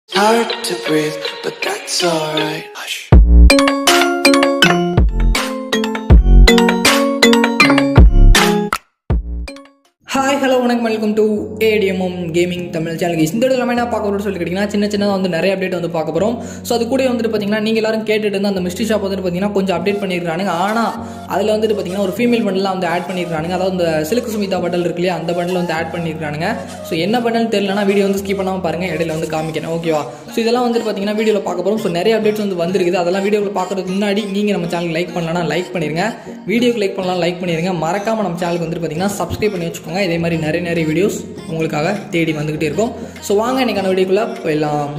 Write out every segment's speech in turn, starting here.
Hard to breathe, but that's alright. Hush. Hi hello வணக்கம் welcome to ADMM gaming Tamil channel இந்த இடத்துல நம்ம என்ன பார்க்க போகிறோம் சொல்லி கேட்டிங்கன்னா சின்ன சின்னதாக வந்து நிறைய அப்டேட் வந்து பார்க்க போகிறோம் ஸோ அது கூட வந்துட்டு பார்த்தீங்கன்னா நீங்கள் எல்லாரும் கேட்டுட்டு இருந்த அந்த மிஸ்ட்ரி ஷாப் வந்துட்டு பார்த்தீங்கன்னா கொஞ்சம் அப்டேட் பண்ணியிருக்கானுங்க ஆனால் அதில் வந்துட்டு பார்த்தீங்கன்னா ஒரு ஃபீமேல் பண்டலாம் வந்து ஆட் பண்ணியிருக்கானுங்க அதாவது இந்த சிலுக்கு சுமிதா பண்டல் இருக்கு இல்லையா அந்த பண்டல் வந்து ஆட் பண்ணியிருக்கானுங்க ஸோ என்ன பண்டல் தெரியலனா வீடியோ வந்து ஸ்கிப் பண்ணாமல் பாருங்கள் இடையில வந்து காமிக்கிறேன் ஓகேவா ஸோ இதெல்லாம் வந்துட்டு பார்த்தீங்கன்னா வீடியோவில் பார்க்க போகிறோம் ஸோ நிறைய அப்டேட்ஸ் வந்து வந்திருக்குது அதெல்லாம் வீடியோவில் பார்க்கறதுக்கு முன்னாடி நீங்கள் நம்ம சேனல் லைக் பண்ணலன்னா லைக் பண்ணிருங்க வீடியோக்கு லைக் பண்ணலாம் லைக் பண்ணிருங்க மறக்காம நம்ம சேனலுக்கு வந்துட்டு பார்த்தீங்கன்னா சப்ஸ்கிரைப் பண்ணி வச்சுக்கோங்க இதே மாதிரி நிறைய நிறைய வீடியோஸ் உங்களுக்காக தேடி வந்துகிட்டே இருக்கும் ஸோ வாங்க இன்னைக்கான வீடியோக்குள்ளே போயிடலாம்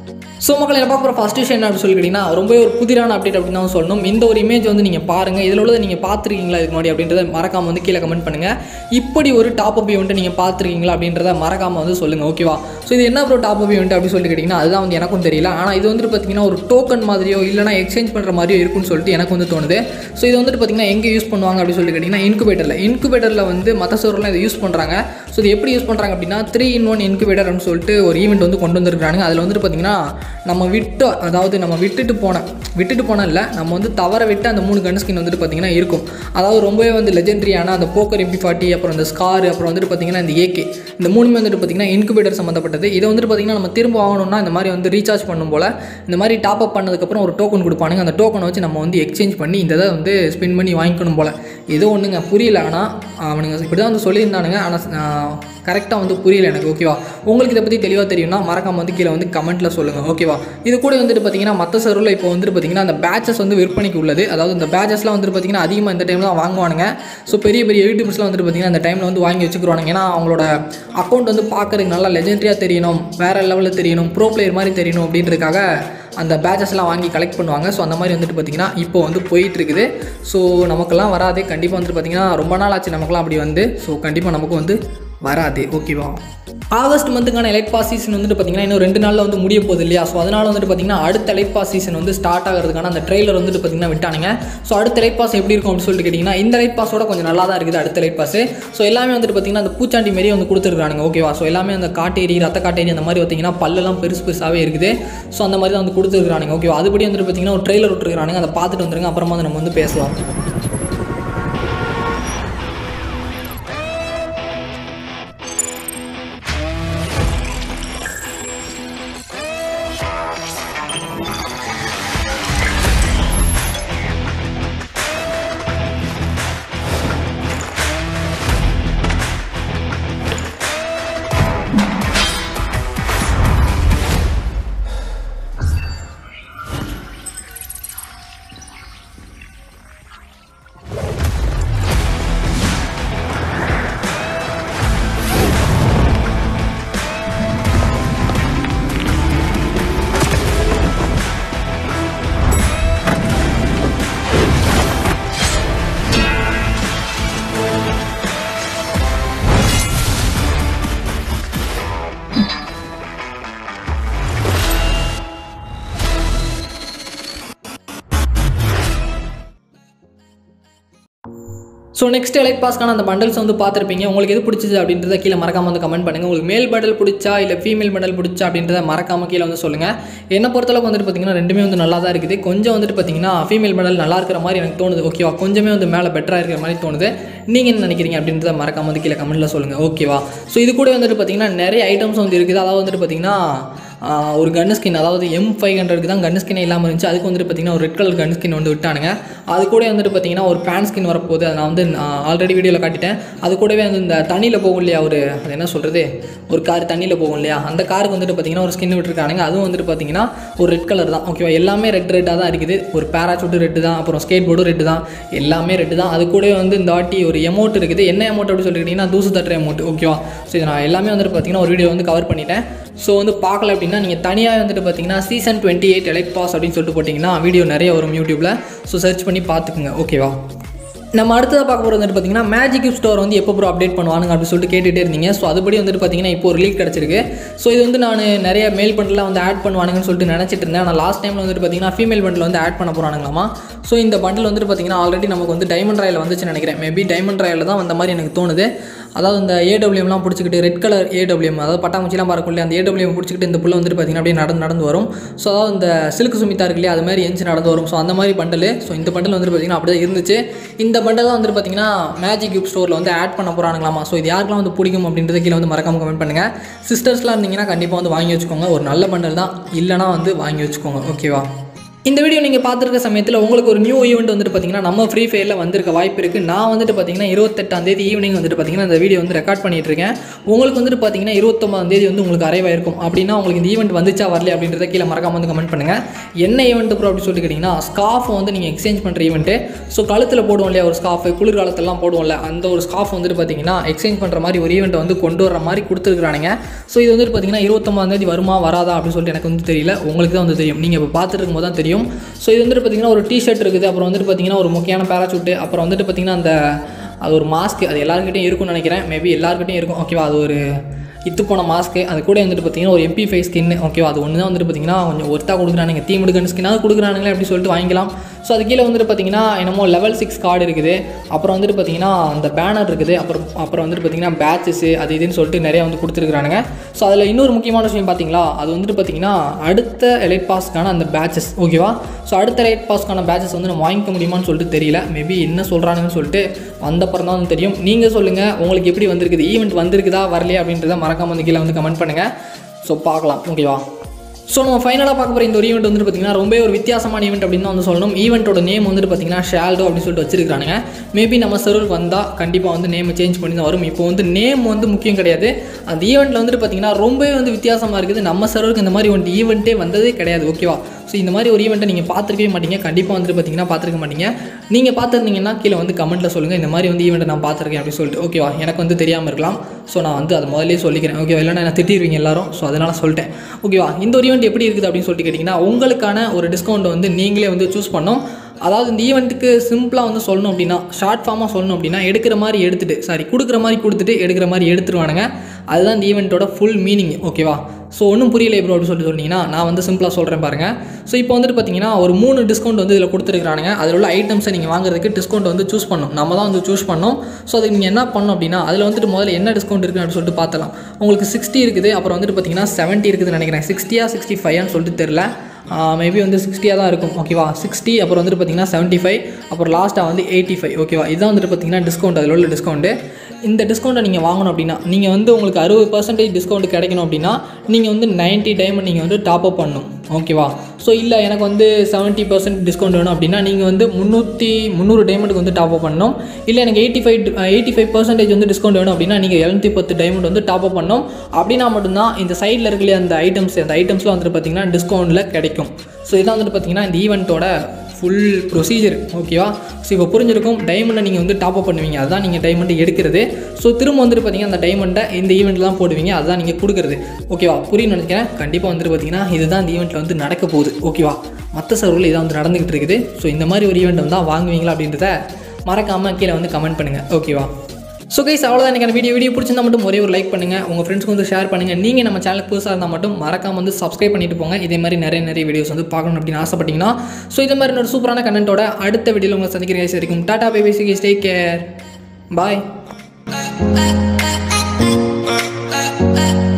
ஸோ மக்கள் என்ன பார்க்க போகிற ஃபஸ்ட் விஷயம் என்ன அப்படின்னு சொல்லி கேட்டிங்கன்னா ரொம்பவே ஒரு புதிரான அப்டேட் அப்படின்னு தான் சொல்லணும் இந்த ஒரு இமேஜ் வந்து நீங்கள் பாருங்கள் இதில் உள்ளதை நீங்கள் பார்த்துருக்கீங்களா இதுக்கு முன்னாடி அப்படின்றத மறக்காம வந்து கீழே கமெண்ட் பண்ணுங்கள் இப்படி ஒரு டாப் அப் ஈவெண்ட்டை நீங்கள் பார்த்துருக்கீங்களா அப்படின்றத மறக்காம வந்து சொல்லுங்கள் ஓகேவா ஸோ இது என்ன ப்ரோ டாப் அப் ஈவெண்ட் அப்படின்னு சொல்லி கேட்டிங்கன்னா அதுதான் வந்து எனக்கும் தெரியல ஆனால் இது வந்துட்டு பார்த்தீங்கன்னா ஒரு டோக்கன் மாதிரியோ இல்லைனா எக்ஸ்சேஞ்ச் பண்ணுற மாதிரியோ இருக்குன்னு சொல்லிட்டு எனக்கு வந்து தோணுது ஸோ இது வந்துட்டு பார்த்தீங்கன்னா எங்கே யூஸ் பண்ணுவாங்க அப்படின்னு சொல்லி கேட்டிங்கன்னா இன்குபேட்டரில் இன்குபேட்டரில் வந்து மற்ற சோர்லாம் இதை யூஸ் பண்ணுறாங்க ஸோ இது எப்படி யூஸ் பண்ணுறாங்க அப்படின்னா த்ரீ இன் ஒன் இன்குபேட்டர் அப்படின்னு சொல்லிட்டு ஒரு ஈவெண்ட் வந்து கொண்டு வந்திருக்காங்க அதில் வந்துட்டு பார்த்தீங்கன்னா நம்ம விட்டு அதாவது நம்ம விட்டுட்டு போன விட்டுட்டு போன இல்லை நம்ம வந்து தவற விட்டு அந்த மூணு கன் ஸ்கின் வந்துட்டு பார்த்தீங்கன்னா இருக்கும் அதாவது ரொம்பவே வந்து லெஜெண்டரியான அந்த போக்கர் எம்பி ஃபார்ட்டி அப்புறம் அந்த ஸ்கார் அப்புறம் வந்துட்டு பார்த்தீங்கன்னா இந்த ஏகே இந்த மூணுமே வந்துட்டு பார்த்தீங்கன்னா இன்குபேட்டர் சம்மந்தப்பட்டது இதை வந்துட்டு பார்த்தீங்கன்னா நம்ம திரும்ப வாங்கணும்னா இந்த மாதிரி வந்து ரீசார்ஜ் பண்ணும் போல் இந்த மாதிரி டாப் அப் பண்ணதுக்கப்புறம் ஒரு டோக்கன் கொடுப்பானுங்க அந்த டோக்கனை வச்சு நம்ம வந்து எக்ஸ்சேஞ்ச் பண்ணி இந்த இதை வந்து ஸ்பின் பண்ணி வாங்கிக்கணும் போல் ஏதோ ஒன்றுங்க புரியல ஆனால் அவனுங்க இப்படி தான் வந்து சொல்லியிருந்தானுங்க ஆனால் கரெக்டாக வந்து புரியல எனக்கு ஓகேவா உங்களுக்கு இதை பற்றி தெளிவாக தெரியும்னா மறக்காம வந்து கீழே வந்து கமெண்ட்டில் சொல்லுங்கள் ஓகேவா இது கூட வந்துட்டு பார்த்தீங்கன்னா மற்ற சர்வில் இப்போ வந்துட்டு பார்த்தீங்கன்னா அந்த பேச்சஸ் வந்து விற்பனைக்கு உள்ளது அதாவது இந்த பேச்சஸ்லாம் வந்துட்டு பார்த்தீங்கன்னா அதிகமாக இந்த டைமில் தான் வாங்குவானுங்க ஸோ பெரிய பெரிய யூடியூப்ஸ்லாம் வந்துட்டு பார்த்தீங்கன்னா அந்த டைமில் வந்து வாங்கி வச்சுக்கிறானுங்க ஏன்னா அவங்களோட அக்கௌண்ட் வந்து பார்க்குறதுக்கு நல்லா லெஜெண்டரியாக தெரியணும் வேறு லெவலில் தெரியணும் ப்ரோ பிளேயர் மாதிரி தெரியணும் அப்படின்றதுக்காக அந்த பேச்சஸ்லாம் வாங்கி கலெக்ட் பண்ணுவாங்க ஸோ அந்த மாதிரி வந்துட்டு பார்த்திங்கன்னா இப்போ வந்து போயிட்டு இருக்குது ஸோ நமக்கெல்லாம் வராது கண்டிப்பாக வந்துட்டு பார்த்திங்கன்னா ரொம்ப நாள் ஆச்சு நமக்கெல்லாம் அப்படி வந்து ஸோ கண்டிப்பாக நமக்கு வந்து வராது ஓகேவா ஆகஸ்ட் மந்த்துக்கான எலைட் பாஸ் சீசன் வந்துட்டு பார்த்தீங்கன்னா இன்னும் ரெண்டு நாளில் வந்து முடிய போகுது இல்லையா ஸோ அதனால் வந்துட்டு பார்த்தீங்கன்னா அடுத்த எலைட் பாஸ் சீசன் வந்து ஸ்டார்ட் ஆகிறதுக்கான அந்த ட்ரெய்லர் வந்துட்டு பார்த்தீங்கன்னா விட்டானுங்க ஸோ அடுத்த எலைட் பாஸ் எப்படி இருக்கும் அப்படின்னு சொல்லிட்டு கேட்டிங்கன்னா இந்த எலைட் பாஸோட கொஞ்சம் நல்லா தான் இருக்குது அடுத்த எலைட் பாஸ் ஸோ எல்லாமே வந்துட்டு பார்த்தீங்கன்னா அந்த பூச்சாண்டி மாரியே வந்து கொடுத்துருக்கானுங்க ஓகேவா ஸோ எல்லாமே அந்த காட்டேரி ரத்த காட்டேரி அந்த மாதிரி பார்த்தீங்கன்னா பல்லெல்லாம் பெருசு பெருசாகவே இருக்குது ஸோ அந்த மாதிரி தான் வந்து கொடுத்துருக்கானுங்க ஓகேவா அதுபடி வந்துட்டு பார்த்தீங்கன்னா ஒரு ட்ரெய்லர் விட்டுருக்கானுங்க அதை பார்த்துட்டு வந்துருங்க அப்புறமா வந்து நம்ம வந்து பேசலாம் ஸோ நெக்ஸ்ட் எலைட் பாஸ்க்கான அந்த பண்டல்ஸ் வந்து பார்த்துருப்பீங்க உங்களுக்கு எது பிடிச்சது அப்படின்றத கீழே மறக்காம வந்து கமெண்ட் பண்ணுங்கள் உங்களுக்கு மேல் பண்டல் பிடிச்சா இல்லை ஃபீமேல் பண்டல் பிடிச்சா அப்படின்றத மறக்காம கீழே வந்து சொல்லுங்கள் என்னை பொறுத்தளவுக்கு வந்துட்டு பார்த்தீங்கன்னா ரெண்டுமே வந்து நல்லா தான் இருக்குது கொஞ்சம் வந்துட்டு பார்த்தீங்கன்னா ஃபீமேல் பண்டல் நல்லா இருக்கிற மாதிரி எனக்கு தோணுது ஓகேவா கொஞ்சமே வந்து மேலே பெட்டராக இருக்கிற மாதிரி தோணுது நீங்கள் என்ன நினைக்கிறீங்க அப்படின்றத மறக்காம வந்து கீழே கமெண்ட்டில் சொல்லுங்கள் ஓகேவா ஸோ இது கூட வந்துட்டு பார்த்தீங்கன்னா நிறைய ஐட்டம்ஸ் வந்து இருக்குது அதாவது வந்துட்டு பார்த்தீங்கன்னா ஆஹ் ஒரு கன் ஸ்கின் அதாவது எம் ஃபைவ் ஹண்ட்ரட்க்கு தான் கன் ஸ்கின் இல்லாமல் இருந்துச்சு அதுக்கு வந்துட்டு பார்த்தீங்கன்னா ஒரு ரெட் கலர் கன் ஸ்கின் வந்து விட்டானுங்க அது கூட வந்துட்டு பார்த்தீங்கன்னா ஒரு பேன் ஸ்கின் வரப்போகுது அதை நான் வந்து ஆல்ரெடி வீடியோவில் காட்டிட்டேன் அது கூடவே வந்து இந்த தண்ணியில் போகும் இல்லையா ஒரு அது என்ன சொல்கிறது ஒரு கார் தண்ணியில் போகும் இல்லையா அந்த காருக்கு வந்துட்டு பார்த்தீங்கன்னா ஒரு ஸ்கின் விட்டுருக்கானுங்க அதுவும் வந்துட்டு பார்த்தீங்கன்னா ஒரு ரெட் கலர் தான் ஓகேவா எல்லாமே ரெட் ரெட்டாக தான் இருக்குது ஒரு பேராசூட்டு ரெட்டு தான் அப்புறம் ஸ்கேட் போர்டும் ரெட்டு தான் எல்லாமே ரெட்டு தான் அது கூடவே வந்து இந்த வாட்டி ஒரு எமௌண்ட் இருக்குது என்ன எமௌண்ட் அப்படின்னு சொல்லிக்கிட்டிங்கன்னா தூசு தட்டுற எமௌண்ட் ஓகேவா ஸோ இது நான் எல்லாமே வந்துட்டு பார்த்தீங்கன்னா ஒரு வீடியோ வந்து கவர் பண்ணிட்டேன் ஸோ வந்து பார்க்கல அப்படின்னா நீங்கள் தனியாக வந்துட்டு பார்த்தீங்கன்னா season twenty eight elite pass அப்படின்னு சொல்லிட்டு போட்டிங்கன்னா வீடியோ நிறைய வரும் யூடியூப்பில் ஸோ சர்ச் பண்ணி பார்த்துக்குங்க ஓகேவா நம்ம அடுத்ததாக பார்க்க போகிறது வந்துட்டு பார்த்தீங்கன்னா மேஜிக் ஸ்டோர் வந்து எப்போ ப்ரோ அப்டேட் பண்ணுவாங்க அப்படின்னு சொல்லிட்டு கேட்டுகிட்டே இருந்தீங்க ஸோ அதுபடி வந்துட்டு பார்த்தீங்கன்னா இப்போ ஒரு லீக் கிடச்சிருக்கு ஸோ இது வந்து நான் நிறைய மேல் பண்டில் வந்து ஆட் பண்ணுவானுங்கன்னு சொல்லிட்டு நினச்சிட்டு இருந்தேன் ஆனால் லாஸ்ட் டைமில் வந்துட்டு பார்த்தீங்கன்னா ஃபீமேல் பண்டில் வந்து ஆட் பண்ண போகிறானுங்களாமா ஸோ இந்த பண்டில் வந்துட்டு பார்த்தீங்கன்னா ஆல்ரெடி நமக்கு வந்து டைமண்ட் ராயில் வந்துச்சு நினைக்கிறேன் மேபி டைமண்ட் ராயில் தான் வந்த மாதிரி எனக்கு தோணுது அதாவது இந்த ஏடபிள்யூம்லாம் பிடிச்சிக்கிட்டு ரெட் கலர் ஏடபிள்யூஎம் அதாவது பட்டாம்பூச்சிலாம் பறக்குள்ள அந்த ஏடபிள்யூஎம் பிடிச்சிக்கிட்டு இந்த புள்ள வந்துட்டு பார்த்தீங்கன்னா அப்படியே நடந்து நடந்து வரும் ஸோ அதாவது இந்த சில்க் சுமிதா இருக்கு இல்லையா அது மாதிரி எஞ்சி நடந்து வரும் ஸோ அந்த மாதிரி பண்டல் ஸோ இந்த பண்டல் வந்துட்டு பார்த்தீங்கன்னா அப்படியே இருந்துச்சு இந்த பண்டல் தான் வந்துட்டு பார்த்தீங்கன்னா மேஜிக் கியூப் ஸ்டோரில் வந்து ஆட் பண்ண போகிறாங்களாமா ஸோ இது யாருக்கெல்லாம் வந்து பிடிக்கும் அப்படின்றத கீழே வந்து மறக்காம கமெண்ட் பண்ணுங்கள் சிஸ்டர்ஸ்லாம் இருந்தீங்கன்னா கண்டிப்பாக வந்து வாங்கி வச்சுக்கோங்க ஒரு நல்ல பண்டல் தான் இல்லைனா வந்து வாங்கி வச்சுக்கோங்க ஓகேவா இந்த வீடியோ நீங்கள் பார்த்துருக்க சமயத்தில் உங்களுக்கு ஒரு நியூ ஈவெண்ட் வந்துட்டு பார்த்தீங்கன்னா நம்ம ஃப்ரீ ஃபயரில் வந்திருக்க வாய்ப்பு இருக்குது நான் வந்துட்டு பார்த்தீங்கன்னா இருபத்தெட்டாம் தேதி ஈவினிங் வந்துட்டு பார்த்தீங்கன்னா இந்த வீடியோ வந்து ரெக்கார்ட் பண்ணிட்டு இருக்கேன் உங்களுக்கு வந்துட்டு பார்த்தீங்கன்னா இருபத்தொம்பதாம் தேதி வந்து உங்களுக்கு அரைவாக இருக்கும் அப்படின்னா உங்களுக்கு இந்த ஈவெண்ட் வந்துச்சா வரல அப்படின்றத கீழே மறக்காம வந்து கமெண்ட் பண்ணுங்கள் என்ன ஈவெண்ட் ப்ரோ அப்படி சொல்லிட்டு கேட்டிங்கன்னா ஸ்காஃப் வந்து நீங்கள் எக்ஸ்சேஞ்ச் பண்ணுற ஈவெண்ட்டு ஸோ கழுத்தில் போடுவோம் இல்லையா ஒரு ஸ்காஃப் குளிர்காலத்தெல்லாம் போடுவோம்ல அந்த ஒரு ஸ்காஃப் வந்துட்டு பார்த்தீங்கன்னா எக்ஸ்சேஞ்ச் பண்ணுற மாதிரி ஒரு ஈவெண்ட் வந்து கொண்டு வர மாதிரி கொடுத்துருக்கானுங்க ஸோ இது வந்துட்டு பார்த்தீங்கன்னா இருபத்தொம்பதாம் தேதி வருமா வராதா அப்படின்னு சொல்லிட்டு எனக்கு வந்து தெரியல உங்களுக்கு தான் வந்து தெரியும் நீங்கள் இப்போ பார்த்துட்டு இருக்கும்போது தான் தெரியும் ஸோ இது வந்துட்டு பார்த்தீங்கன்னா ஒரு டிஷர்ட் இருக்குது அப்புறம் வந்துட்டு பார்த்தீங்கன்னா ஒரு முக்கியமான பேராசூட்டு அப்புறம் வந்துட்டு பார்த்தீங்கன்னா அந்த அது ஒரு மாஸ்க் அது எல்லாருக்கிட்டையும் இருக்கும்னு நினைக்கிறேன் மேபி எல்லாருக்கிட்டையும் இருக்கும் ஓகேவா அது ஒரு இத்து போன மாஸ்க்கு அது கூட வந்துட்டு பார்த்தீங்கன்னா ஒரு எம்பி ஃபைவ் ஸ்கின் ஓகேவா அது ஒன்று தான் வந்துட்டு பார்த்தீங்கன்னா கொஞ்சம் ஒர்த்தாக கொடுக்குறானுங்க தீ முடுக்கன் ஸ்கின்னாவது கொடுக்குறானுங்களே அப்படி சொல்லிட்டு வாங்கிக்கலாம் ஸோ அது கீழே வந்துட்டு பார்த்தீங்கன்னா என்னமோ லெவல் சிக்ஸ் கார்டு இருக்குது அப்புறம் வந்துட்டு பார்த்தீங்கன்னா அந்த பேனர் இருக்குது அப்புறம் அப்புறம் வந்துட்டு பார்த்தீங்கன்னா பேட்சஸ் அது இதுன்னு சொல்லிட்டு நிறையா வந்து கொடுத்துருக்குறானுங்க ஸோ அதில் இன்னொரு முக்கியமான விஷயம் பார்த்தீங்களா அது வந்துட்டு பார்த்தீங்கன்னா அடுத்த எலைட் பாஸ்க்கான அந்த பேட்சஸ் ஓகேவா ஸோ அடுத்த எலைட் பாஸ்க்கான பேட்சஸ் வந்து நம்ம வாங்கிக்க முடியுமான்னு சொல்லிட்டு தெரியல மேபி என்ன சொல்கிறானுங்கன்னு சொல்லிட்டு வந்தப்பறம் தான் வந்து தெரியும் நீங்கள் சொல்லுங்கள் உங்களுக்கு எப்படி வந்திருக்குது ஈவெண்ட் வந்திருக்குதா வரலையா அப்படின்றத மறக்காம வந்து கீழே வந்து கமெண்ட் பண்ணுங்கள் ஸோ பார்க்கலாம் ஓகேவா ஸோ நம்ம ஃபைனலாக பார்க்க போகிற இந்த ஒரு ஈவெண்ட் வந்துட்டு பார்த்தீங்கன்னா ரொம்ப ஒரு வித்தியாசமான ஈவெண்ட் அப்படின்னு தான் வந்து சொல்லணும் ஈவெண்ட்டோட நேம் வந்துட்டு பார்த்தீங்கன்னா ஷால்டோ அப்படின்னு சொல்லிட்டு வச்சிருக்கானுங்க மேபி நம்ம சர்வருக்கு வந்தால் கண்டிப்பாக வந்து நேமை சேஞ்ச் பண்ணி தான் வரும் இப்போ வந்து நேம் வந்து முக்கியம் கிடையாது அந்த ஈவெண்ட்டில் வந்துட்டு பார்த்தீங்கன்னா ரொம்பவே வந்து வித்தியாசமாக இருக்குது நம்ம சர்வருக்கு இந்த மாதிரி ஒரு ஈவெண்ட்டே வந்ததே கிடையாது ஓகேவா ஸோ இந்த மாதிரி ஒரு ஈவெண்ட்டை நீங்கள் பார்த்துருக்கவே மாட்டீங்க கண்டிப்பாக வந்துட்டு பார்த்தீங்கன்னா பார்த்துருக்க மாட்டீங்க நீங்கள் பார்த்துருந்தீங்கன்னா கீழே வந்து கமெண்ட்டில் சொல்லுங்கள் இந்த மாதிரி வந்து ஈவெண்ட்டை நான் பார்த்துருக்கேன் அப்படின்னு சொல்லிட்டு ஓகேவா எனக்கு வந்து தெரியாமல் இருக்கலாம் ஸோ நான் வந்து அதை முதல்லே சொல்லிக்கிறேன் ஓகேவா இல்லைனா என்ன திட்டிடுவீங்க எல்லாரும் ஸோ அதனால் சொல்லிட்டேன் ஓகேவா இந்த ஒரு ஈவெண்ட் எப்படி இருக்குது அப்படின்னு சொல்லிட்டு கேட்டிங்கன்னா உங்களுக்கான ஒரு டிஸ்கவுண்ட் வந்து நீங்களே வந்து சூஸ் பண்ணோம் அதாவது இந்த ஈவெண்ட்டுக்கு சிம்பிளாக வந்து சொல்லணும் அப்படின்னா ஷார்ட் ஃபார்மாக சொல்லணும் அப்படின்னா எடுக்கிற மாதிரி எடுத்துகிட்டு சாரி கொடுக்குற மாதிரி கொடுத்துட்டு எடுக்கிற மாதிரி எடுத்துருவானுங்க அதுதான் இந்த ஈவெண்ட்டோட ஃபுல் மீனிங் ஓகேவா ஸோ ஒன்றும் புரியல ப்ரோ அப்படின்னு சொல்லிட்டு சொன்னீங்கன்னா நான் வந்து சிம்பிளாக சொல்கிறேன் பாருங்கள் ஸோ இப்போ வந்துட்டு பார்த்தீங்கன்னா ஒரு மூணு டிஸ்கவுண்ட் வந்து இதில் கொடுத்துருக்கானுங்க அதில் உள்ள ஐட்டம்ஸை நீங்கள் வாங்குறதுக்கு டிஸ்கவுண்ட் வந்து சூஸ் பண்ணணும் நம்ம தான் வந்து சூஸ் பண்ணோம் ஸோ அதுக்கு நீங்கள் என்ன பண்ணணும் அப்படின்னா அதில் வந்துட்டு முதல்ல என்ன டிஸ்கவுண்ட் இருக்குது அப்படின்னு சொல்லிட்டு பார்த்தலாம் உங்களுக்கு சிக்ஸ்டி இருக்குது அப்புறம் வந்துட்டு பார்த்தீங்கன்னா செவன்ட்டி இருக்குதுன்னு நினைக்கிறேன் சிக்ஸ்டியா சிக்ஸ்டி ஃபைவ்னு சொல்லிட்டு தெரில மேபி வந்து சிக்ஸ்டியாக தான் இருக்கும் ஓகேவா சிக்ஸ்டி அப்புறம் வந்துட்டு பார்த்தீங்கன்னா செவன்ட்டி ஃபைவ் அப்புறம் லாஸ்ட்டாக வந்து எயிட்டி ஃபைவ் ஓகேவா இதுதான் வந்துட்டு பார்த்தீங்கன்னா டிஸ்கவுண்ட் அதில் உள்ள டிஸ்கவுண்ட்டு இந்த டிஸ்கவுண்ட்டை நீங்கள் வாங்கணும் அப்படின்னா நீங்கள் வந்து உங்களுக்கு அறுபது பர்சன்டேஜ் டிஸ்கவுண்ட் கிடைக்கணும் அப்படின்னா நீங்கள் வந்து நைன்ட்டி டைம் நீங்கள் வந்து டாப் அப் பண்ணணும் ஓகேவா ஸோ இல்லை எனக்கு வந்து செவன்ட்டி பர்சன்ட் டிஸ்கவுண்ட் வேணும் அப்படின்னா நீங்கள் வந்து முந்நூற்றி முந்நூறு டைமண்டுக்கு வந்து டாப் அப் பண்ணணும் இல்லை எனக்கு eighty five eighty five percentage வந்து டிஸ்கவுண்ட் வேணும் அப்படின்னா நீங்கள் எழுநூற்றி பத்து டைமண்ட் வந்து டாப் அப் பண்ணணும் அப்படின்னா மட்டும்தான் இந்த சைடில் இருக்கலையே அந்த ஐட்டம்ஸ் அந்த ஐட்டம்ஸ்லாம் வந்துட்டு பார்த்தீங்கன்னா டிஸ்கவுண்ட்டில் கிடைக்கும் ஸோ இதான் வந்துட்டு பார்த்தீங்கன்னா இந்த ஈவெண்ட்டோட ஃபுல் ப்ரொசீஜர் ஓகேவா ஸோ இப்போ புரிஞ்சிருக்கும் டைமண்டை நீங்கள் வந்து டாப் அப் பண்ணுவீங்க அதுதான் நீங்கள் டைமண்ட் எடுக்கிறது ஸோ திரும்ப வந்துட்டு பார்த்தீங்கன்னா அந்த டைமண்டை இந்த ஈவெண்ட்டில் தான் போடுவீங்க அதுதான் நீங்கள் கொடுக்குறது ஓகேவா புரியும் நினைக்கிறேன் கண்டிப்பாக வந்துட்டு பார்த்தீங்கன்னா இதுதான் இந்த ஈவெண்ட்டில் வந்து நடக்க போகுது ஓகேவா மற்ற சர்வரில் இதான் வந்து நடந்துகிட்டு இருக்குது ஸோ இந்த மாதிரி ஒரு ஈவெண்ட் தான் வாங்குவீங்களா அப்படின்றத மறக்காமல் கீழே வந்து கமெண்ட் பண்ணுங்கள் ஓகேவா ஸோ கைஸ் அவ்வளோதான் எனக்கு வீடியோ வீடியோ பிடிச்சிருந்தா மட்டும் ஒரே ஒரு லைக் பண்ணுங்கள் உங்கள் ஃப்ரெண்ட்ஸ்க்கு வந்து ஷேர் பண்ணுங்கள் நீங்கள் நம்ம சேனலுக்கு புதுசாக இருந்தால் மட்டும் மறக்காம வந்து சப்ஸ்கிரைப் பண்ணிட்டு போங்க இதே மாதிரி நிறைய நிறைய வீடியோஸ் வந்து பார்க்கணும் அப்படின்னு ஆசைப்பட்டீங்கன்னா ஸோ இதே மாதிரி ஒரு சூப்பரான கண்டென்ட்டோட அடுத்த வீடியோவில் உங்களை சந்திக்கிறேன் guys. வரைக்கும் டாடா bye bye see take care பாய்